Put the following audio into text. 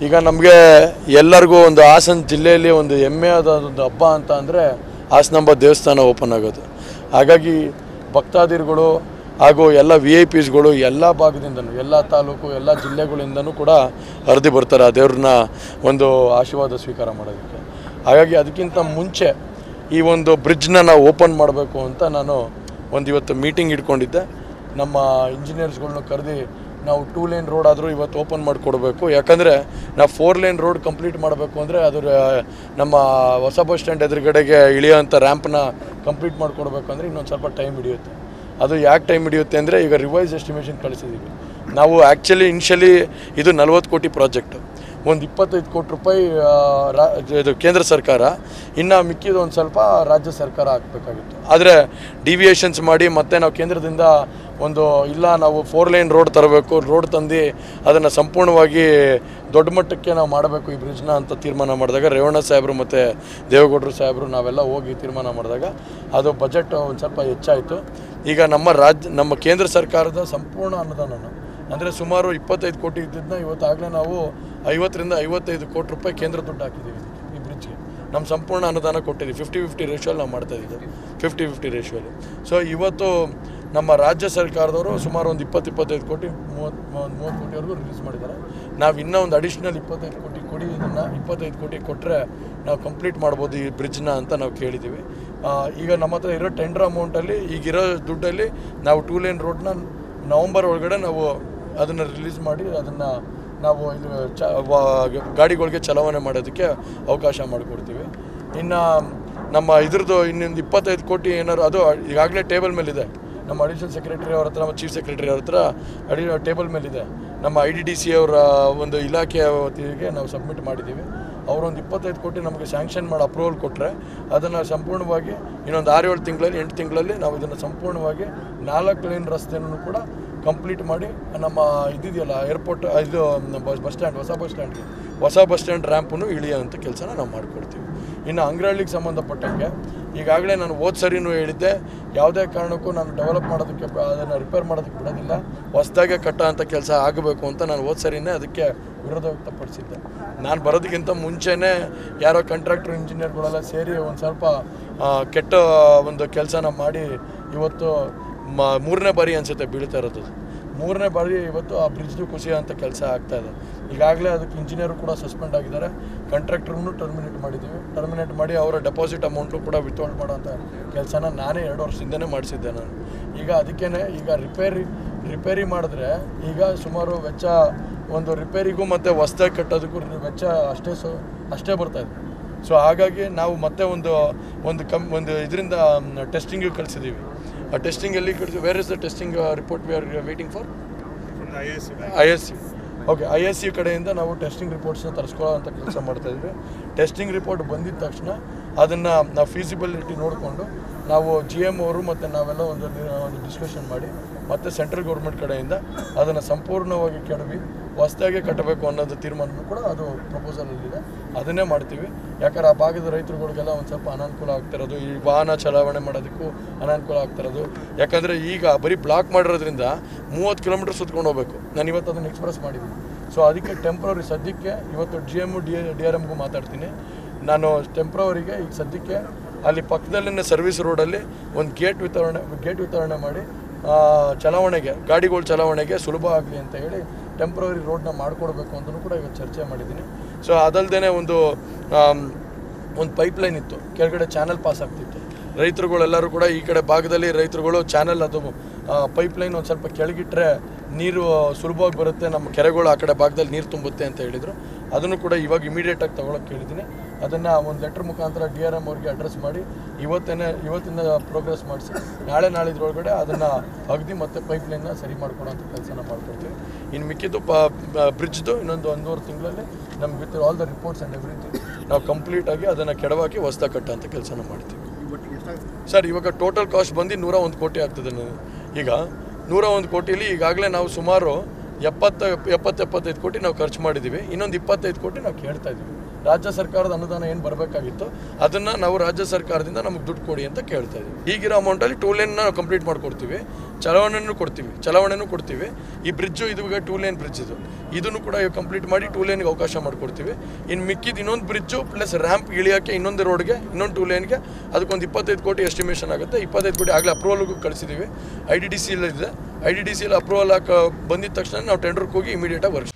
ಈಗ ನಮಗೆ ಎಲ್ಲರಿಗೂ ಒಂದು ಹಾಸನ ಜಿಲ್ಲೆಯಲ್ಲಿ ಒಂದು ಹೆಮ್ಮೆಯಾದ ಒಂದು ಹಬ್ಬ ಅಂತ ಅಂದರೆ ಹಾಸನಾಂಬ ದೇವಸ್ಥಾನ ಓಪನ್ ಆಗೋದು ಹಾಗಾಗಿ ಭಕ್ತಾದಿರುಗಳು ಹಾಗೂ ಎಲ್ಲ ವಿ ಐ ಪಿಸ್ಗಳು ಎಲ್ಲ ಭಾಗದಿಂದನೂ ಎಲ್ಲ ತಾಲೂಕು ಎಲ್ಲ ಜಿಲ್ಲೆಗಳಿಂದನೂ ಕೂಡ ಹರಿದು ಬರ್ತಾರೆ ಆ ದೇವ್ರನ್ನ ಒಂದು ಆಶೀರ್ವಾದ ಸ್ವೀಕಾರ ಮಾಡೋದಕ್ಕೆ ಹಾಗಾಗಿ ಅದಕ್ಕಿಂತ ಮುಂಚೆ ಈ ಒಂದು ಬ್ರಿಡ್ಜ್ನ ನಾವು ಓಪನ್ ಮಾಡಬೇಕು ಅಂತ ನಾನು ಒಂದು ಇವತ್ತು ಮೀಟಿಂಗ್ ಇಟ್ಕೊಂಡಿದ್ದೆ ನಮ್ಮ ಇಂಜಿನಿಯರ್ಸ್ಗಳ್ನ ಕರೆದು ನಾವು ಟೂ ಲೇನ್ ರೋಡ್ ಆದರೂ ಇವತ್ತು ಓಪನ್ ಮಾಡಿಕೊಡ್ಬೇಕು ಯಾಕಂದರೆ ನಾವು ಫೋರ್ ಲೇನ್ ರೋಡ್ ಕಂಪ್ಲೀಟ್ ಮಾಡಬೇಕು ಅಂದರೆ ಅದರ ನಮ್ಮ ಹೊಸ ಬಸ್ ಸ್ಟ್ಯಾಂಡ್ ಎದುರುಗಡೆಗೆ ಇಳಿಯೋಂಥ ರ್ಯಾಂಪ್ನ ಕಂಪ್ಲೀಟ್ ಮಾಡಿಕೊಡ್ಬೇಕು ಅಂದರೆ ಇನ್ನೊಂದು ಸ್ವಲ್ಪ ಟೈಮ್ ಹಿಡಿಯುತ್ತೆ ಅದು ಯಾಕೆ ಟೈಮ್ ಹಿಡಿಯುತ್ತೆ ಅಂದರೆ ಈಗ ರಿವೈಸ್ ಎಸ್ಟಿಮೇಷನ್ ಕಳಿಸಿದ್ದೀವಿ ನಾವು ಆ್ಯಕ್ಚುಲಿ ಇನ್ಷಿಯಲಿ ಇದು ನಲ್ವತ್ತು ಕೋಟಿ ಪ್ರಾಜೆಕ್ಟು ಒಂದು ಇಪ್ಪತ್ತೈದು ಕೋಟಿ ರೂಪಾಯಿ ಆ, ರಾ ಇದು ಕೇಂದ್ರ ಸರ್ಕಾರ ಇನ್ನು ಮಿಕ್ಕಿದ ಒಂದು ಸ್ವಲ್ಪ ರಾಜ್ಯ ಸರ್ಕಾರ ಹಾಕಬೇಕಾಗಿತ್ತು ಆದರೆ ಡಿವಿಯೇಷನ್ಸ್ ಮಾಡಿ ಮತ್ತೆ ನಾವು ಕೇಂದ್ರದಿಂದ ಒಂದು ಇಲ್ಲ ನಾವು ಫೋರ್ ಲೈನ್ ರೋಡ್ ತರಬೇಕು ರೋಡ್ ತಂದು ಅದನ್ನು ಸಂಪೂರ್ಣವಾಗಿ ದೊಡ್ಡ ಮಟ್ಟಕ್ಕೆ ನಾವು ಮಾಡಬೇಕು ಈ ಬ್ರಿಡ್ಜ್ನ ಅಂತ ತೀರ್ಮಾನ ಮಾಡಿದಾಗ ರೇವಣ್ಣ ಸಾಹೇಬರು ಮತ್ತು ದೇವೇಗೌಡರು ಸಾಹೇಬರು ನಾವೆಲ್ಲ ಹೋಗಿ ತೀರ್ಮಾನ ಮಾಡಿದಾಗ ಅದು ಬಜೆಟ್ ಒಂದು ಸ್ವಲ್ಪ ಹೆಚ್ಚಾಯಿತು ಈಗ ನಮ್ಮ ರಾಜ್ಯ ನಮ್ಮ ಕೇಂದ್ರ ಸರ್ಕಾರದ ಸಂಪೂರ್ಣ ಅನುದಾನನ ಅಂದರೆ ಸುಮಾರು ಇಪ್ಪತ್ತೈದು ಕೋಟಿ ಇದ್ದಿದ್ದನ್ನ ಇವತ್ತಾಗಲೇ ನಾವು ಐವತ್ತರಿಂದ ಐವತ್ತೈದು ಕೋಟಿ ರೂಪಾಯಿ ಕೇಂದ್ರ ದುಡ್ಡು ಹಾಕಿದ್ದೀವಿ ಇದಕ್ಕೆ, ಈ ಬ್ರಿಡ್ಜ್ಗೆ ನಮ್ಮ ಸಂಪೂರ್ಣ ಅನುದಾನ ಕೊಟ್ಟಿದ್ದೀವಿ ಫಿಫ್ಟಿ ಫಿಫ್ಟಿ ರೇಷಿಯೋಲ್ಲಿ ನಾವು ಮಾಡ್ತಾ ಇದ್ದೀವಿ ಫಿಫ್ಟಿ ಫಿಫ್ಟಿ ರೇಷಿಯೋಲಿ ಸೊ ಇವತ್ತು ನಮ್ಮ ರಾಜ್ಯ ಸರ್ಕಾರದವರು ಸುಮಾರು ಒಂದು ಇಪ್ಪತ್ತು ಇಪ್ಪತ್ತೈದು ಕೋಟಿ ಮೂವತ್ತು ಮೂವತ್ತು ಕೋಟಿವರೆಗೂ ರಿಲೀಸ್ ಮಾಡಿದ್ದಾರೆ ನಾವು ಇನ್ನೂ ಒಂದು ಅಡಿಷ್ನಲ್ ಇಪ್ಪತ್ತೈದು ಕೋಟಿ ಕೊಡಿ ಇದನ್ನು ಇಪ್ಪತ್ತೈದು ಕೋಟಿ ಕೊಟ್ಟರೆ ನಾವು ಕಂಪ್ಲೀಟ್ ಮಾಡ್ಬೋದು ಈ ಬ್ರಿಡ್ಜ್ನ ಅಂತ ನಾವು ಕೇಳಿದ್ದೀವಿ ಆ, ಈಗ ನಮ್ಮ ಹತ್ರ ಇರೋ ಟೆಂಡರ್ ಅಮೌಂಟಲ್ಲಿ ಈಗಿರೋ ದುಡ್ಡಲ್ಲಿ ನಾವು ಟೂ ಲೇನ್ ರೋಡ್ನ ನವಂಬರ್ ಒಳಗಡೆ ನಾವು ಅದನ್ನು ರಿಲೀಸ್ ಮಾಡಿ ಅದನ್ನು ನಾವು ಇದು ಚ ವ- ಗಾಡಿಗಳಿಗೆ ಚಲಾವಣೆ ಮಾಡೋದಕ್ಕೆ ಅವಕಾಶ ಮಾಡಿಕೊಡ್ತೀವಿ ಇನ್ನು ನಮ್ಮ ಇದ್ರದ್ದು ಇನ್ನೊಂದು ಇಪ್ಪತ್ತೈದು ಕೋಟಿ ಏನಾದ್ರು ಅದು ಈಗಾಗಲೇ ಟೇಬಲ್ ಮೇಲಿದೆ ನಮ್ಮ ಅಡಿಷನಲ್ ಸೆಕ್ರೆಟರಿ ಅವ್ರ ಹತ್ರ ನಮ್ಮ ಚೀಫ್ ಸೆಕ್ರೆಟರಿ ಅವ್ರ ಹತ್ರ ಅಡಿ ಟೇಬಲ್ ಮೇಲಿದೆ ನಮ್ಮ ಐ ಡಿ ಡಿ ಸಿ ಅವರ ಒಂದು ಇಲಾಖೆಯ ವತಿಗೆ ನಾವು ಸಬ್ಮಿಟ್ ಮಾಡಿದ್ದೀವಿ ಅವರೊಂದು ಇಪ್ಪತ್ತೈದು ಕೋಟಿ ನಮಗೆ ಸ್ಯಾಂಕ್ಷನ್ ಮಾಡಿ ಅಪ್ರೂವಲ್ ಕೊಟ್ಟರೆ ಅದನ್ನು ಸಂಪೂರ್ಣವಾಗಿ ಇನ್ನೊಂದು ಆರು ಏಳು ತಿಂಗಳಲ್ಲಿ ಎಂಟು ತಿಂಗಳಲ್ಲಿ ನಾವು ಇದನ್ನು ಸಂಪೂರ್ಣವಾಗಿ ನಾಲ್ಕು ಲೈನ್ ರಸ್ತೆಯನ್ನು ಕೂಡ ಕಂಪ್ಲೀಟ್ ಮಾಡಿ ನಮ್ಮ ಇದಿದೆಯಲ್ಲ ಏರ್ಪೋರ್ಟ್ ಇದು ಬಸ್ ಬಸ್ ಸ್ಟ್ಯಾಂಡ್ ಹೊಸ ಬಸ್ ಸ್ಟ್ಯಾಂಡ್ಗೆ ಹೊಸ ಬಸ್ ಸ್ಟ್ಯಾಂಡ್ ರ್ಯಾಂಪನ್ನು ಇಳಿಯೋಂಥ ಕೆಲಸನ ನಾವು ಮಾಡಿಕೊಡ್ತೀವಿ ಇನ್ನು ಅಂಗ್ರಹಳ್ಳಿಗೆ ಸಂಬಂಧಪಟ್ಟಂಗೆ ಈಗಾಗಲೇ ನಾನು ಹೋದ ಸರಿನೂ ಹೇಳಿದ್ದೆ ಯಾವುದೇ ಕಾರಣಕ್ಕೂ ನಾನು ಡೆವಲಪ್ ಮಾಡೋದಕ್ಕೆ ಬ- ಅದನ್ನು ರಿಪೇರ್ ಮಾಡೋದಕ್ಕೆ ಬಿಡೋದಿಲ್ಲ ಹೊಸ್ದಾಗೆ ಕಟ್ಟೋ ಅಂಥ ಕೆಲಸ ಆಗಬೇಕು ಅಂತ ನಾನು ಹೋದ ಸರಿನೇ ಅದಕ್ಕೆ ವಿರೋಧ ವ್ಯಕ್ತಪಡಿಸಿದ್ದೆ ನಾನು ಬರೋದಕ್ಕಿಂತ ಮುಂಚೆನೇ ಯಾರೋ ಕಾಂಟ್ರಾಕ್ಟರ್ ಇಂಜಿನಿಯರ್ಗಳೆಲ್ಲ ಸೇರಿ ಒಂದು ಸ್ವಲ್ಪ ಆ, ಕೆಟ್ಟ ಒಂದು ಕೆಲಸನ ಮಾಡಿ ಇವತ್ತು ಮ ಮೂರನೇ ಬಾರಿ ಅನಿಸುತ್ತೆ ಬೀಳ್ತಾ ಇರೋದು ಮೂರನೇ ಬಾರಿ ಇವತ್ತು ಆ ಬ್ರಿಡ್ಜ್ದು ಖುಷಿ ಅಂತ ಕೆಲಸ ಆಗ್ತಾ ಇದೆ ಈಗಾಗಲೇ ಅದಕ್ಕೆ ಇಂಜಿನಿಯರು ಕೂಡ ಸಸ್ಪೆಂಡ್ ಆಗಿದ್ದಾರೆ ಕಾಂಟ್ರಾಕ್ಟರ್ನು ಟರ್ಮಿನೇಟ್ ಮಾಡಿದ್ದೀವಿ ಟರ್ಮಿನೇಟ್ ಮಾಡಿ ಅವರ ಡೆಪಾಸಿಟ್ ಅಮೌಂಟು ಕೂಡ ವಿತ್ಹೋಲ್ಡ್ ಮಾಡೋಂಥ ಕೆಲಸನ ನಾನೇ ಎರಡು ವರ್ಷದಿಂದನೇ ಮಾಡಿಸಿದ್ದೆ ನಾನು ಈಗ ಅದಕ್ಕೇ ಈಗ ರಿಪೇರಿ ರಿಪೇರಿ ಮಾಡಿದ್ರೆ ಈಗ ಸುಮಾರು ವೆಚ್ಚ ಒಂದು ರಿಪೇರಿಗೂ ಮತ್ತು ಹೊಸ್ದಾಗಿ ಕಟ್ಟೋದಕ್ಕೂ ವೆಚ್ಚ ಅಷ್ಟೇ ಸೊ ಅಷ್ಟೇ ಬರ್ತಾ ಇದೆ ಸೊ ಹಾಗಾಗಿ ನಾವು ಮತ್ತೆ ಒಂದು ಒಂದು ಕಮ್ ಒಂದು ಇದರಿಂದ ಟೆಸ್ಟಿಂಗಿಗೆ ಕಳಿಸಿದ್ದೀವಿ ಆ ಟೆಸ್ಟಿಂಗಲ್ಲಿ ಕಳಿಸಿ where is the testing report we are waiting for I S C okay I S C ಕಡೆಯಿಂದ ನಾವು ಟೆಸ್ಟಿಂಗ್ ರಿಪೋರ್ಟ್ಸ್ನ ತರಿಸ್ಕೊಳ್ಳೋ ಅಂತ ಕೆಲಸ ಮಾಡ್ತಾಯಿದ್ವಿ ಟೆಸ್ಟಿಂಗ್ ರಿಪೋರ್ಟ್ ಬಂದಿದ ತಕ್ಷಣ ಅದನ್ನು ನಾವು ಫೀಸಿಬಿಲಿಟಿ ನೋಡಿಕೊಂಡು ನಾವು ಜಿ ಎಮ್ ಅವರು ಮತ್ತು ನಾವೆಲ್ಲ ಒಂದು ನಿ- ಒಂದು ಡಿಸ್ಕಷನ್ ಮಾಡಿ ಮತ್ತು ಸೆಂಟ್ರಲ್ ಗೌರ್ಮೆಂಟ್ ಕಡೆಯಿಂದ ಅದನ್ನು ಸಂಪೂರ್ಣವಾಗಿ ಕೆಡವಿ ಹೊಸ್ದಾಗೆ ಕಟ್ಟಬೇಕು ಅನ್ನೋದು ತೀರ್ಮಾನನೂ ಕೂಡ ಅದು ಪ್ರಪೋಸಲಲ್ಲಿದೆ ಅದನ್ನೇ ಮಾಡ್ತೀವಿ ಯಾಕಂದ್ರೆ ಆ ಭಾಗದ ರೈತರುಗಳಿಗೆಲ್ಲ ಒಂದು ಸ್ವಲ್ಪ ಅನಾನುಕೂಲ ಆಗ್ತಿರೋದು ಈ ವಾಹನ ಚಲಾವಣೆ ಮಾಡೋದಕ್ಕೂ ಅನಾನುಕೂಲ ಆಗ್ತಿರೋದು ಯಾಕಂದರೆ ಈಗ ಬರೀ ಬ್ಲಾಕ್ ಮಾಡಿರೋದ್ರಿಂದ ಮೂವತ್ತು ಕಿಲೋಮೀಟರ್ ಸುತ್ಕೊಂಡು ಹೋಗ್ಬೇಕು ನಾನು ಇವತ್ತು ಅದನ್ನು ಎಕ್ಸ್ಪ್ರೆಸ್ ಮಾಡಿದ್ದೀನಿ ಸೊ ಅದಕ್ಕೆ ಟೆಂಪ್ರವರಿ ಸದ್ಯಕ್ಕೆ ಇವತ್ತು D M D D R ಎಮ್ಗೂ ಮಾತಾಡ್ತೀನಿ ನಾನು ಟೆಂಪ್ರವರಿಗೆ ಈಗ ಸದ್ಯಕ್ಕೆ ಅಲ್ಲಿ ಪಕ್ಕದಲ್ಲಿನ ಸರ್ವಿಸ್ ರೋಡಲ್ಲಿ ಒಂದು ಗೇಟ್ ವಿತರಣೆ ಗೇಟ್ ವಿತರಣೆ ಮಾಡಿ ಆ, ಚಲಾವಣೆಗೆ ಗಾಡಿಗಳ ಚಲಾವಣೆಗೆ ಸುಲಭ ಆಗಲಿ ಅಂತ ಹೇಳಿ ಟೆಂಪ್ರವರಿ ರೋಡ್ನ ಮಾಡಿಕೊಡ್ಬೇಕು ಅಂತಲೂ ಕೂಡ ಇವತ್ತು ಚರ್ಚೆ ಮಾಡಿದ್ದೀನಿ ಸೊ ಅದಲ್ಲದೆ ಒಂದು ಆಮ್, ಒಂದು ಪೈಪ್ಲೈನ್ ಇತ್ತು ಕೆಳಗಡೆ ಚಾನಲ್ ಪಾಸ್ ಆಗ್ತಿತ್ತು ರೈತರುಗಳೆಲ್ಲರೂ ಕೂಡ ಈ ಕಡೆ ಭಾಗದಲ್ಲಿ ರೈತರುಗಳು ಚಾನಲ್ ಅದು ಪೈಪ್ಲೈನ್ ಒಂದು ಸ್ವಲ್ಪ ಕೆಳಗಿಟ್ರೆ ನೀರು ಸುಲಭವಾಗಿ ಬರುತ್ತೆ ನಮ್ಮ ಕೆರೆಗಳು ಆ ಕಡೆ ಭಾಗದಲ್ಲಿ ನೀರು ತುಂಬುತ್ತೆ ಅಂತ ಹೇಳಿದರು ಅದನ್ನು ಕೂಡ ಇವಾಗ ಇಮಿಡಿಯೇಟಾಗಿ ತೊಗೊಳಕ್ಕೆ ಕೇಳಿದ್ದೀನಿ ಅದನ್ನು ಒಂದು ಲೆಟ್ರ್ ಮುಖಾಂತರ ಡಿ ಆರ್ ಎಮ್ ಅವ್ರಿಗೆ ಅಡ್ರೆಸ್ ಮಾಡಿ ಇವತ್ತೇನೆ ಇವತ್ತಿಂದ ಪ್ರೋಗ್ರೆಸ್ ಮಾಡಿಸಿ ನಾಳೆ ನಾಳಿದ್ರೊಳಗಡೆ ಅದನ್ನು ಅಗದಿ ಮತ್ತೆ ಪೈಪ್ಲೈನ್ನ ಸರಿ ಮಾಡ್ಕೊಡೋಂಥ ಕೆಲಸನ ಮಾಡ್ಕೊಡ್ತೀವಿ ಇನ್ನು ಮಿಕ್ಕಿದ್ದು ಪ ಬ್ರಿಡ್ಜ್ದು ಇನ್ನೊಂದು ಒಂದೂವರೆ ತಿಂಗಳಲ್ಲಿ ನಮ್ಗೆ with all the reports and everything ನಾವು ಕಂಪ್ಲೀಟಾಗಿ ಅದನ್ನು ಕೆಡವಾಕಿ ಹೊಸ್ದಾಗಿ ಕಟ್ಟೋಂಥ ಕೆಲಸನ ಮಾಡ್ತೀವಿ ಸರ್ ಇವಾಗ ಟೋಟಲ್ ಕಾಸ್ಟ್ ಬಂದು ನೂರ ಒಂದು ಕೋಟಿ ಆಗ್ತದೆ ನನಗೆ ಈಗ ನೂರ ಒಂದು ಕೋಟಿಲಿ ಈಗಾಗಲೇ ನಾವು ಸುಮಾರು ಎಪ್ಪತ್ತ ಎಪ್ಪತ್ತು ಎಪ್ಪತ್ತೈದು ಕೋಟಿ ನಾವು ಖರ್ಚು ಮಾಡಿದ್ದೀವಿ ಇನ್ನೊಂದು ಇಪ್ಪತ್ತೈದು ಕೋಟಿ ನಾವು ಕೇಳ್ತಾ ಇದ್ದೀವಿ ರಾಜ್ಯ ಸರ್ಕಾರದ ಅನುದಾನ ಏನು ಬರಬೇಕಾಗಿತ್ತು ಅದನ್ನು ನಾವು ರಾಜ್ಯ ಸರ್ಕಾರದಿಂದ ನಮಗೆ ದುಡ್ಡು ಕೊಡಿ ಅಂತ ಕೇಳ್ತಾ ಇದ್ದೀವಿ ಈಗಿರೋ ಅಮೌಂಟಲ್ಲಿ ಟೂ ಲೇನ್ನ ನಾವು ಕಂಪ್ಲೀಟ್ ಮಾಡಿಕೊಡ್ತೀವಿ ಚಲಾವಣೆನೂ ಕೊಡ್ತೀವಿ ಚಲಾವಣೆನೂ ಕೊಡ್ತೀವಿ ಈ ಬ್ರಿಡ್ಜು ಇದು ಟೂ ಲೇನ್ ಬ್ರಿಡ್ಜ್ ಇದು ಇದನ್ನು ಕೂಡ ಕಂಪ್ಲೀಟ್ ಮಾಡಿ ಟೂ ಲೇನ್ಗೆ ಅವಕಾಶ ಮಾಡಿಕೊಡ್ತೀವಿ ಇನ್ನು ಮಿಕ್ಕಿದ ಇನ್ನೊಂದು ಬ್ರಿಡ್ಜು ಪ್ಲಸ್ ರ್ಯಾಂಪ್ ಇಳಿಯೋಕ್ಕೆ ಇನ್ನೊಂದು ರೋಡ್ಗೆ ಇನ್ನೊಂದು ಟೂ ಲೇನ್ಗೆ ಅದಕ್ಕೊಂದು ಇಪ್ಪತ್ತೈದು ಕೋಟಿ ಎಸ್ಟಿಮೇಷನ್ ಆಗುತ್ತೆ ಇಪ್ಪತ್ತೈದು ಕೋಟಿ ಆಗಲೇ ಅಪ್ರೂವಲ್ಗೂ ಕಳಿಸಿದ್ದೀವಿ ಐ ಡಿ ಡಿ ಸಿ ಇದೆ I D D C approval ಹಾಕ ಬಂದಿದ ತಕ್ಷಣ ನಾವು ಟೆಂಡರ್ಗೆ ಹೋಗಿ ಇಮಿಡಿಯೇಟಾಗಿ ವರ್ಕ್